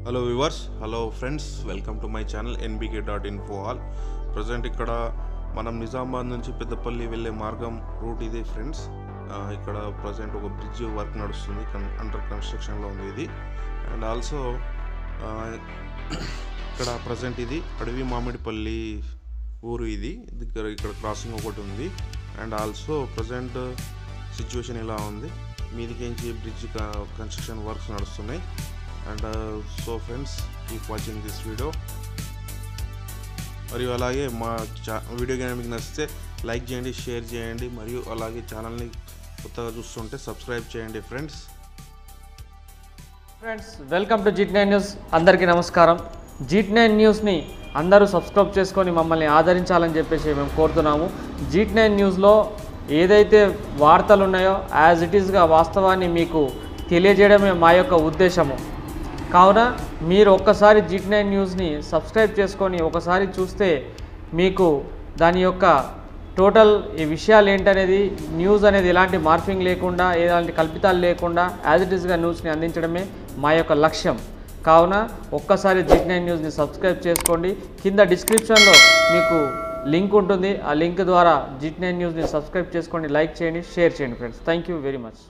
hello viewers hello friends welcome to my channel NBK dot info all present ఇక్కడ మనం నిజామాబాద్ నుంచి పెద్దపల్లి వెళ్ళే మార్గం రూట్ ఇదే ఫ్రెండ్స్ ఆ, ఇక్కడ ప్రజెంట్ ఒక బ్రిడ్జ్ వర్క్ నడుస్తుంది కన్ అండర్ కన్స్ట్రక్షన్లో ఉంది ఇది అండ్ ఆల్సో ఇక్కడ ప్రజెంట్ ఇది అడవి మామిడిపల్లి ఊరు ఇది దగ్గర ఇక్కడ క్రాసింగ్ ఒకటి ఉంది అండ్ ఆల్సో ప్రజెంట్ సిచ్యువేషన్ ఇలా ఉంది మీదికించి బ్రిడ్జ్ కన్స్ట్రక్షన్ వర్క్స్ నడుస్తున్నాయి and so friends keep watching this video మరియు అలాగే మా చా వీడియో కానీ మీకు నచ్చితే లైక్ చేయండి షేర్ చేయండి మరియు అలాగే ఛానల్ని కొత్తగా చూస్తుంటే సబ్స్క్రైబ్ చేయండి friends friends welcome to Jeet nine news అందరికీ నమస్కారం జీట్ నైన్ న్యూస్ని అందరూ సబ్స్క్రైబ్ చేసుకొని మమ్మల్ని ఆదరించాలని చెప్పేసి మేము కోరుతున్నాము జీట్ నైన్ న్యూస్లో ఏదైతే వార్తలు ఉన్నాయో యాజ్ ఇట్ ఈస్గా వాస్తవాన్ని మీకు తెలియజేయడమే మా యొక్క ఉద్దేశము కావున మీరు ఒక్కసారి జీట్ నైన్ న్యూస్ని సబ్స్క్రైబ్ చేసుకొని ఒకసారి చూస్తే మీకు దాని యొక్క టోటల్ ఈ విషయాలు ఏంటనేది న్యూస్ అనేది ఎలాంటి మార్పింగ్ లేకుండా ఎలాంటి కల్పితాలు లేకుండా యాజ్ ఇట్ ఈస్గా న్యూస్ని అందించడమే మా యొక్క లక్ష్యం కావున ఒక్కసారి జిట్ నైన్ న్యూస్ని సబ్స్క్రైబ్ చేసుకోండి కింద డిస్క్రిప్షన్లో మీకు లింక్ ఉంటుంది ఆ లింక్ ద్వారా జిట్ నైన్ న్యూస్ని సబ్స్క్రైబ్ చేసుకోండి లైక్ చేయండి షేర్ చేయండి friends thank you very much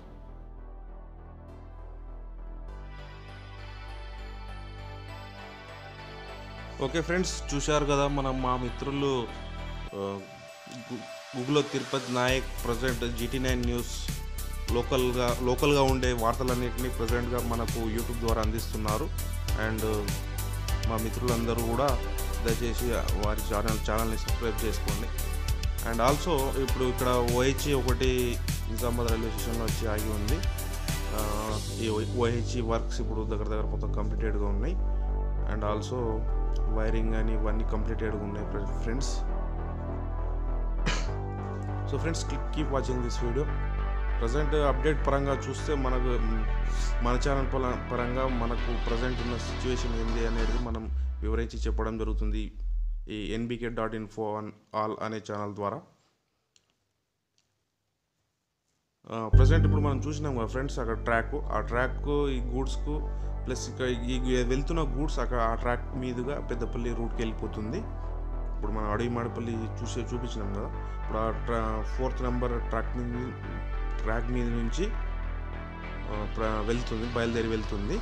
okay friends చూశారు కదా మనం మా మిత్రులు ఆ, గు- గూగుల్లో Tirupati Nayak present GT nine news లోకల్గా లోకల్గా ఉండే వార్తలన్నింటినీ ప్రజెంట్గా మనకు యూట్యూబ్ ద్వారా అందిస్తున్నారు అండ్ మా మిత్రులందరూ కూడా దయచేసి వారి ఛానల్ ఛానల్ని సబ్స్క్రైబ్ చేసుకోండి అండ్ ఆల్సో ఇప్పుడు ఇక్కడ ఓహెచ్ఈ ఒకటి నిజామాబాద్ రైల్వే స్టేషన్లో వచ్చి ఆగి ఉంది ఆ, ఈ ఓహెచ్ఈ వర్క్స్ ఇప్పుడు దగ్గర దగ్గర మొత్తం కంప్లీటెడ్గా ఉన్నాయి అండ్ ఆల్సో వైరింగ్ అని ఇవన్నీ కంప్లీటెడ్గా ఉన్నాయి friends so friends keep watching this video present update పరంగా చూస్తే మనకు మ్, మన ఛానల్ పల- పరంగా మనకు ప్రజెంట్ ఉన్న సిచ్యువేషన్ ఏంది అనేది మనం వివరించి చెప్పడం జరుగుతుంది ఈ ఎన్బికే డాట్ ఇన్ఫో ఆల్ అనే ఛానల్ ద్వారా ప్రజెంట్ ఇప్పుడు మనం చూసినాం కదా ఫ్రెండ్స్ అక్కడ ట్రాక్ ఆ ట్రాక్ ఈ గూడ్స్కు ప్లస్ ఇక్కడ ఈ ఈ వెళ్తున్న గూడ్స్ అక్కడ ఆ ట్రాక్ మీదుగా పెద్దపల్లి రూట్కి వెళ్ళిపోతుంది ఇప్పుడు మనం అడవి మాడపల్లి చూసే చూపించినాం కదా ఇప్పుడు ఆ ట్రా ఫోర్త్ నెంబర్ ట్రాక్ మీద ట్రాక్ మీద నుంచి ఆ, ప్ర- వెళ్తుంది బయలుదేరి వెళ్తుంది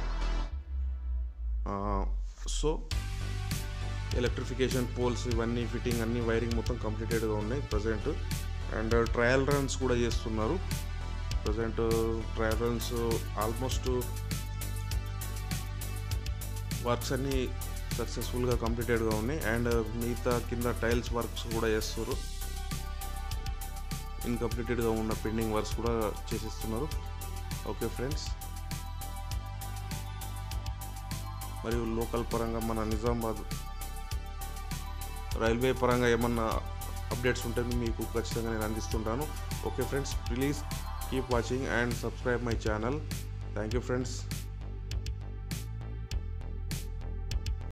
సో ఎలక్ట్రిఫికేషన్ పోల్స్ ఇవన్నీ ఫిట్టింగ్ అన్ని వైరింగ్ మొత్తం కంప్లీటెడ్గా ఉన్నాయి ప్రజెంట్ అండ్ ట్రయల్ రన్స్ కూడా చేస్తున్నారు present trial runs almost works అన్నీ సక్సెస్ఫుల్గా కంప్లీటెడ్గా ఉన్నాయి అండ్ మిగతా కింద టైల్స్ వర్క్స్ కూడా చేస్తారు ఇన్కంప్లీటెడ్గా ఉన్న పెండింగ్ వర్క్స్ కూడా చేసేస్తున్నారు ఓకే ఫ్రెండ్స్ మరియు లోకల్ పరంగా మన నిజామాబాద్ రైల్వే పరంగా ఏమన్నా అప్డేట్స్ ఉంటే మీకు ఖచ్చితంగా నేను అందిస్తుంటాను okay friends please keep watching and subscribe my channel thank you friends